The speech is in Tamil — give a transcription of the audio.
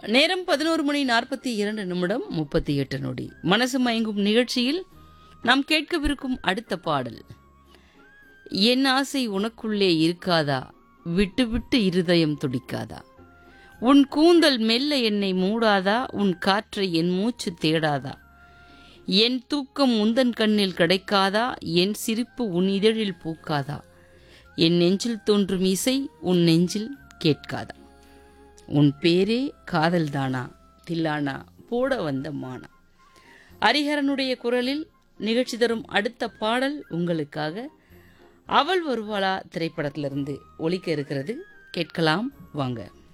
நேரம் பதினோரு மணி நாற்பத்தி இரண்டு நிமிடம் முப்பத்தி எட்டு நொடி மனசு மயங்கும் நிகழ்ச்சியில் நாம் கேட்கவிருக்கும் அடுத்த பாடல் என் ஆசை உனக்குள்ளே இருக்காதா விட்டு விட்டு இருதயம் துடிக்காதா உன் கூந்தல் மெல்ல என்னை மூடாதா உன் காற்றை என் மூச்சு தேடாதா என் தூக்கம் உந்தன் கண்ணில் கிடைக்காதா என் சிரிப்பு உன் இதழில் பூக்காதா என் நெஞ்சில் தோன்றும் இசை உன் நெஞ்சில் கேட்காதா உன் பேரே காதல்தானா தில்லானா போட வந்த மானா ஹரிஹரனுடைய குரலில் நிகழ்ச்சி தரும் அடுத்த பாடல் உங்களுக்காக அவள் வருவாளா திரைப்படத்திலிருந்து ஒலிக்க இருக்கிறது கேட்கலாம் வாங்க